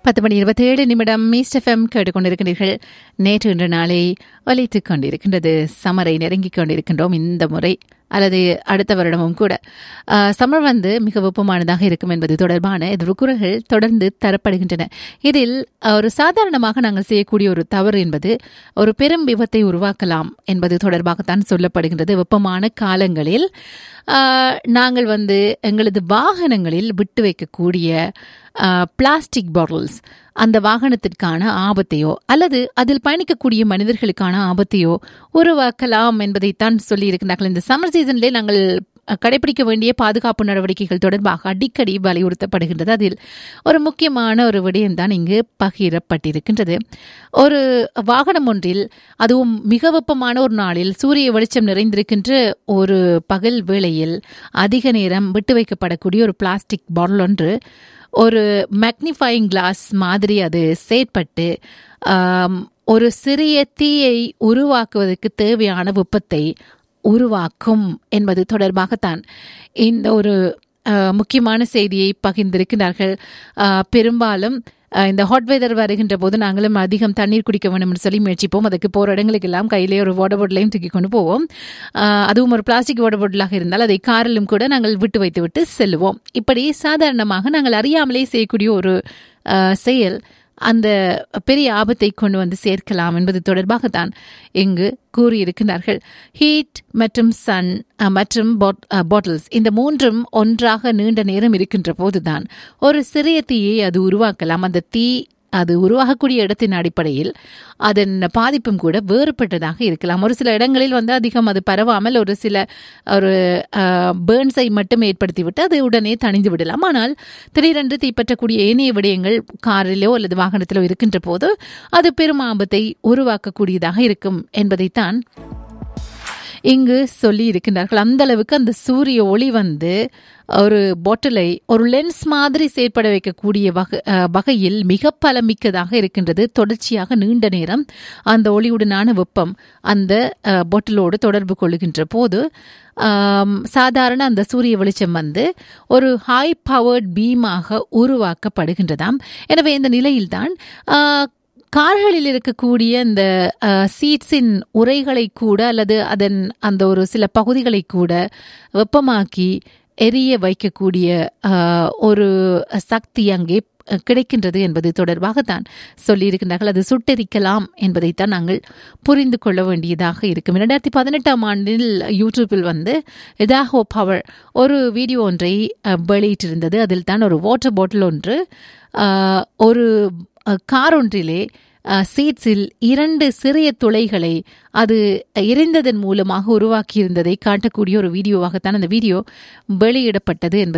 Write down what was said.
பத்து மணி இருபத்தி ஏழு நிமிடம் மீஸ்ட் எஃப்எம் கேட்டுக்கொண்டிருக்கிறீர்கள் நேற்று இன்று நாளை ஒலித்துக் கொண்டிருக்கின்றது சமரை நெருங்கிக் கொண்டிருக்கின்றோம் இந்த முறை அல்லது அடுத்த வருடமும் கூட சமர் வந்து மிக வெப்பமானதாக இருக்கும் என்பது தொடர்பான எதிர்குறல்கள் தொடர்ந்து தரப்படுகின்றன இதில் ஒரு சாதாரணமாக நாங்கள் செய்யக்கூடிய ஒரு தவறு என்பது ஒரு பெரும் விபத்தை உருவாக்கலாம் என்பது தொடர்பாகத்தான் சொல்லப்படுகின்றது வெப்பமான காலங்களில் நாங்கள் வந்து எங்களது வாகனங்களில் விட்டு வைக்கக்கூடிய பிளாஸ்டிக் பாட்டில்ஸ் அந்த வாகனத்திற்கான ஆபத்தையோ அல்லது அதில் பயணிக்கக்கூடிய மனிதர்களுக்கான ஆபத்தையோ உருவாக்கலாம் என்பதைத்தான் சொல்லியிருக்கிறார்கள் இந்த சம்மர் சீசனிலே நாங்கள் கடைபிடிக்க வேண்டிய பாதுகாப்பு நடவடிக்கைகள் தொடர்பாக அடிக்கடி வலியுறுத்தப்படுகின்றது அதில் ஒரு முக்கியமான ஒரு விடயம்தான் இங்கு பகிரப்பட்டிருக்கின்றது ஒரு வாகனம் ஒன்றில் அதுவும் மிக வெப்பமான ஒரு நாளில் சூரிய வெளிச்சம் நிறைந்திருக்கின்ற ஒரு பகல் வேளையில் அதிக நேரம் விட்டு வைக்கப்படக்கூடிய ஒரு பிளாஸ்டிக் பாட்டில் ஒன்று ஒரு மேக்னிஃபையிங் கிளாஸ் மாதிரி அது செயற்பட்டு ஒரு சிறிய தீயை உருவாக்குவதற்கு தேவையான வெப்பத்தை உருவாக்கும் என்பது தொடர்பாகத்தான் இந்த ஒரு முக்கியமான செய்தியை பகிர்ந்திருக்கிறார்கள் பெரும்பாலும் இந்த ஹாட் வெதர் வருகின்ற போது நாங்களும் அதிகம் தண்ணீர் குடிக்க வேணும்னு சொல்லி முயற்சிப்போம் அதுக்கு போகிற இடங்களுக்கு எல்லாம் கையிலே ஒரு வாட்டர் பாட்டிலையும் தூக்கி கொண்டு போவோம் அதுவும் ஒரு பிளாஸ்டிக் வாட்டர் பாட்டிலாக இருந்தால் அதை காரிலும் கூட நாங்கள் விட்டு வைத்து விட்டு செல்லுவோம் இப்படி சாதாரணமாக நாங்கள் அறியாமலே செய்யக்கூடிய ஒரு செயல் அந்த பெரிய ஆபத்தை கொண்டு வந்து சேர்க்கலாம் என்பது தொடர்பாகத்தான் இங்கு கூறியிருக்கிறார்கள் ஹீட் மற்றும் சன் மற்றும் பாட்டில்ஸ் இந்த மூன்றும் ஒன்றாக நீண்ட நேரம் இருக்கின்ற போதுதான் ஒரு சிறிய தீயை அது உருவாக்கலாம் அந்த தீ அது உருவாகக்கூடிய இடத்தின் அடிப்படையில் அதன் பாதிப்பும் கூட வேறுபட்டதாக இருக்கலாம் ஒரு சில இடங்களில் வந்து அதிகம் அது பரவாமல் ஒரு சில ஒரு பேர்ன்ஸை மட்டும் ஏற்படுத்திவிட்டு அது உடனே தணிந்து விடலாம் ஆனால் திடீரென்று தீப்பற்றக்கூடிய ஏனைய விடயங்கள் காரிலோ அல்லது வாகனத்திலோ இருக்கின்ற போது அது பெரும் ஆபத்தை உருவாக்கக்கூடியதாக இருக்கும் என்பதைத்தான் இங்கு சொல்லி இருக்கின்றார்கள் அந்த அளவுக்கு அந்த சூரிய ஒளி வந்து ஒரு பாட்டிலை ஒரு லென்ஸ் மாதிரி செயற்பட வைக்கக்கூடிய வகை வகையில் மிக பலமிக்கதாக இருக்கின்றது தொடர்ச்சியாக நீண்ட நேரம் அந்த ஒளியுடனான வெப்பம் அந்த பாட்டிலோடு தொடர்பு கொள்ளுகின்ற போது சாதாரண அந்த சூரிய வெளிச்சம் வந்து ஒரு ஹை பவர்ட் பீமாக உருவாக்கப்படுகின்றதாம் எனவே இந்த நிலையில்தான் கார்களில் இருக்கக்கூடிய இந்த சீட்ஸின் உரைகளை கூட அல்லது அதன் அந்த ஒரு சில பகுதிகளை கூட வெப்பமாக்கி எரிய வைக்கக்கூடிய ஒரு சக்தி அங்கே கிடைக்கின்றது என்பது தொடர்பாகத்தான் சொல்லியிருக்கின்றார்கள் அது சுட்டெரிக்கலாம் என்பதைத்தான் நாங்கள் புரிந்து கொள்ள வேண்டியதாக இருக்கும் இரண்டாயிரத்தி பதினெட்டாம் ஆண்டில் யூடியூப்பில் வந்து எதாஹோ பவர் ஒரு வீடியோ ஒன்றை வெளியிட்டிருந்தது அதில் தான் ஒரு வாட்டர் பாட்டில் ஒன்று ஒரு கார் ஒன்றிலே சீட்ஸில் இரண்டு சிறிய துளைகளை அது எரிந்ததன் மூலமாக உருவாக்கியிருந்ததை காட்டக்கூடிய ஒரு வீடியோவாகத்தான் அந்த வீடியோ வெளியிடப்பட்டது என்பது